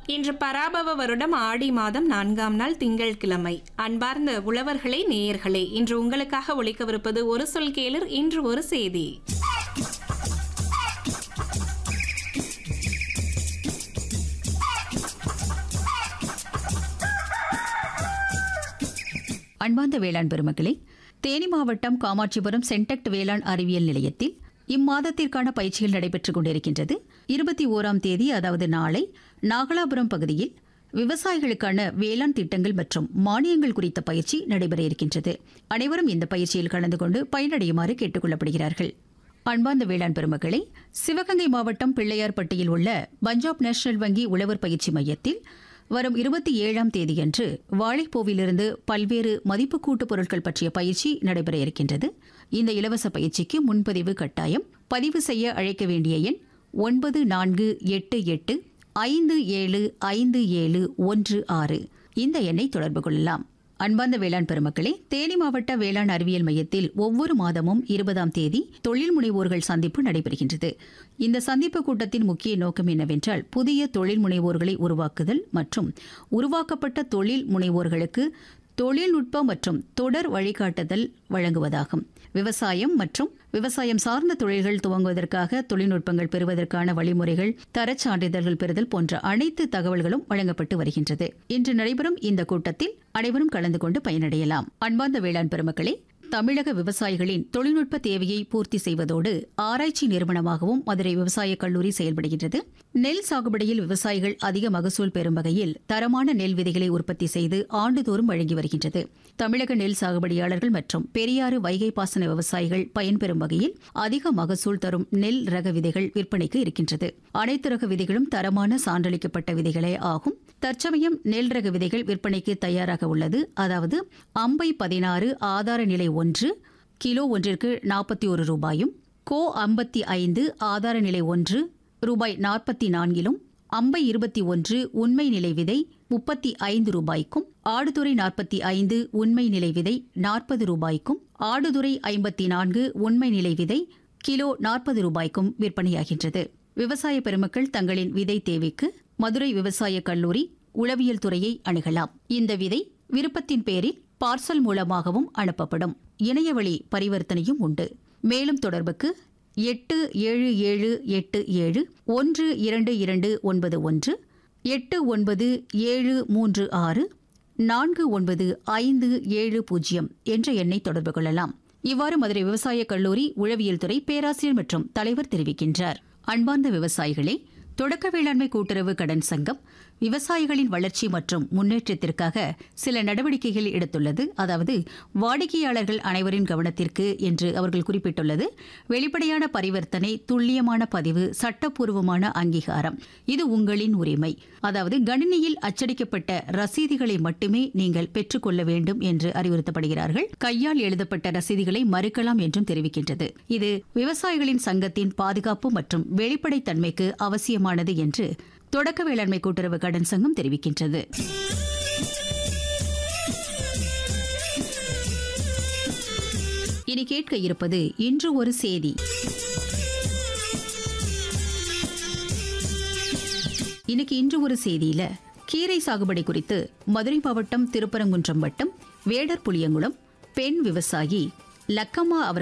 இன்று பராபவ வருடம் ஆடி மாதம் நான்காம் நாள் திங்கட்கிழமை அன்பார்ந்த உழவர்களே நேயர்களே இன்று உங்களுக்காக ஒழிக்கவிருப்பது ஒரு சொல் கேளர் இன்று ஒரு செய்தி அன்பார்ந்த வேளாண் பெருமக்களே தேனி மாவட்டம் காமாட்சிபுரம் சென்டக்ட் வேளாண் அறிவியல் நிலையத்தில் இம்மாதத்திற்கான பயிற்சிகள் நடைபெற்றுக் கொண்டிருக்கின்றது இருபத்தி ஓராம் தேதி அதாவது நாளை நாகலாபுரம் பகுதியில் விவசாயிகளுக்கான வேளாண் திட்டங்கள் மற்றும் மானியங்கள் குறித்த பயிற்சி நடைபெற இருக்கின்றது அனைவரும் இந்த பயிற்சியில் கலந்து கொண்டு பயனடையுமாறு கேட்டுக் கொள்ளப்படுகிறார்கள் அன்பார்ந்த வேளாண் பெருமக்களே சிவகங்கை மாவட்டம் பிள்ளையார்பட்டியில் உள்ள பஞ்சாப் நேஷனல் வங்கி உழவர் பயிற்சி மையத்தில் வரும் இருபத்தி ஏழாம் தேதியன்று வாழைப்பூவிலிருந்து பல்வேறு மதிப்பு கூட்டு பொருட்கள் பற்றிய பயிற்சி நடைபெற இருக்கின்றது இந்த இலவச பயிற்சிக்கு முன்பதிவு கட்டாயம் பதிவு செய்ய அழைக்க வேண்டிய எண் ஒன்பது நான்கு எட்டு எட்டு ஐந்து ஏழு ஐந்து ஏழு ஒன்று ஆறு இந்த எண்ணை தொடர்பு கொள்ளலாம் அன்பார்ந்த வேளாண் பெருமக்களே தேனி மாவட்ட வேளாண் அறிவியல் மையத்தில் ஒவ்வொரு மாதமும் இருபதாம் தேதி தொழில் முனைவோர்கள் சந்திப்பு நடைபெறுகின்றது இந்த சந்திப்பு கூட்டத்தின் முக்கிய நோக்கம் என்னவென்றால் புதிய தொழில் முனைவோர்களை உருவாக்குதல் மற்றும் உருவாக்கப்பட்ட தொழில் முனைவோர்களுக்கு தொழில்நுட்ப மற்றும் தொடர் வழிகாட்டுதல் வழங்குவதாகும் விவசாயம் மற்றும் விவசாயம் சார்ந்த தொழில்கள் துவங்குவதற்காக தொழில்நுட்பங்கள் பெறுவதற்கான வழிமுறைகள் தரச் சான்றிதழ்கள் பெறுதல் போன்ற அனைத்து தகவல்களும் வழங்கப்பட்டு வருகின்றது இன்று நடைபெறும் இந்த கூட்டத்தில் அனைவரும் கலந்து கொண்டு பயனடையலாம் அன்பார்ந்த வேளாண் பெருமக்களே தமிழக விவசாயிகளின் தொழில்நுட்ப தேவையை பூர்த்தி செய்வதோடு ஆராய்ச்சி நிறுவனமாகவும் மதுரை விவசாயக் கல்லூரி செயல்படுகின்றது நெல் சாகுபடியில் விவசாயிகள் அதிக மகசூல் பெறும் வகையில் தரமான நெல் விதைகளை உற்பத்தி செய்து ஆண்டுதோறும் வழங்கி வருகின்றது தமிழக நெல் சாகுபடியாளர்கள் மற்றும் பெரியாறு வைகை பாசன விவசாயிகள் பயன்பெறும் வகையில் அதிக மகசூல் தரும் நெல் ரக விதைகள் விற்பனைக்கு இருக்கின்றது அனைத்து ரக விதைகளும் தரமான சான்றளிக்கப்பட்ட விதைகளே ஆகும் தற்சமயம் நெல் ரக விதைகள் விற்பனைக்கு தயாராக உள்ளது அதாவது அம்பை பதினாறு ஆதார நிலை ஒன்று கிலோ ஒன்றிற்கு நாற்பத்தி ஒரு ரூபாயும் கோ ஐம்பத்தி ஐந்து ஆதார நிலை ஒன்று ரூபாய் நாற்பத்தி நான்கிலும் அம்பை இருபத்தி ஒன்று உண்மை நிலை விதை முப்பத்தி ஐந்து ரூபாய்க்கும் ஆடுதுறை நாற்பத்தி ஐந்து உண்மை நிலை விதை நாற்பது ரூபாய்க்கும் ஆடுதுறை ஐம்பத்தி நான்கு உண்மை நிலை விதை கிலோ நாற்பது ரூபாய்க்கும் விற்பனையாகின்றது விவசாய பெருமக்கள் தங்களின் விதை தேவைக்கு மதுரை விவசாய கல்லூரி உளவியல் துறையை அணுகலாம் இந்த விதை விருப்பத்தின் பேரில் பார்சல் மூலமாகவும் அனுப்பப்படும் இணையவழி பரிவர்த்தனையும் உண்டு மேலும் தொடர்புக்கு எட்டு ஏழு ஏழு எட்டு ஏழு ஒன்று இரண்டு இரண்டு ஒன்பது ஒன்று எட்டு ஒன்பது ஏழு மூன்று ஆறு நான்கு ஒன்பது ஐந்து ஏழு பூஜ்ஜியம் என்ற எண்ணை தொடர்பு கொள்ளலாம் இவ்வாறு மதுரை விவசாயக் கல்லூரி உளவியல் துறை பேராசிரியர் மற்றும் தலைவர் தெரிவிக்கின்றார் அன்பார்ந்த விவசாயிகளே தொடக்க வேளாண்மை கூட்டுறவு கடன் சங்கம் விவசாயிகளின் வளர்ச்சி மற்றும் முன்னேற்றத்திற்காக சில நடவடிக்கைகள் எடுத்துள்ளது அதாவது வாடிக்கையாளர்கள் அனைவரின் கவனத்திற்கு என்று அவர்கள் குறிப்பிட்டுள்ளது வெளிப்படையான பரிவர்த்தனை துல்லியமான பதிவு சட்டப்பூர்வமான அங்கீகாரம் இது உங்களின் உரிமை அதாவது கணினியில் அச்சடிக்கப்பட்ட ரசீதுகளை மட்டுமே நீங்கள் பெற்றுக்கொள்ள வேண்டும் என்று அறிவுறுத்தப்படுகிறார்கள் கையால் எழுதப்பட்ட ரசீதுகளை மறுக்கலாம் என்றும் தெரிவிக்கின்றது இது விவசாயிகளின் சங்கத்தின் பாதுகாப்பு மற்றும் வெளிப்படைத்தன்மைக்கு அவசியமானது என்று தொடக்க வேளாண்மை கூட்டுறவு கடன் சங்கம் தெரிவிக்கின்றது இனி கேட்க இருப்பது இன்று ஒரு செய்தி இன்னைக்கு இன்று ஒரு செய்தியில கீரை சாகுபடி குறித்து மதுரை மாவட்டம் திருப்பரங்குன்றம் வட்டம் வேடர் புளியங்குளம் பெண் விவசாயி லக்கம்மா அவர்கள்